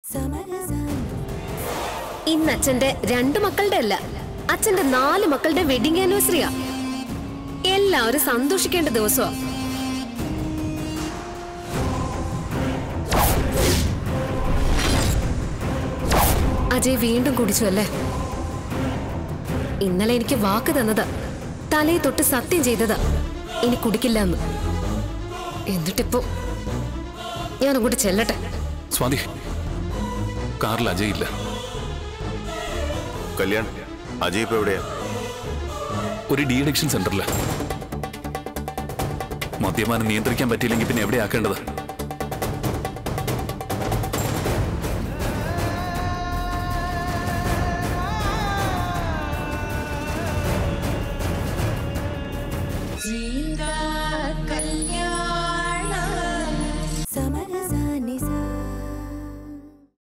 ഇന്ന് അച്ഛന്റെ രണ്ട് മക്കളുടെ അല്ല അച്ഛന്റെ നാല് മക്കളുടെ വെഡിങ് ആനിവേഴ്സറിയാ എല്ലാവരും സന്തോഷിക്കേണ്ട ദിവസമാ അജയ് വീണ്ടും കുടിച്ചു അല്ലേ ഇന്നലെ എനിക്ക് വാക്ക് തന്നതാ തലയെ തൊട്ട് സത്യം ചെയ്തതാ ഇനി കുടിക്കില്ല എന്ന് എന്നിട്ടിപ്പോ ഞാൻ അങ്ങോട്ട് ചെല്ലട്ടെ സ്വാതി കാറിൽ അജയ് ഇല്ല കല്യാൺ അജയ് ഇപ്പൊ എവിടെയാ ഒരു ഡി അഡിക്ഷൻ സെന്ററില് മദ്യപാനം നിയന്ത്രിക്കാൻ പറ്റിയില്ലെങ്കിൽ പിന്നെ എവിടെ ആക്കേണ്ടത്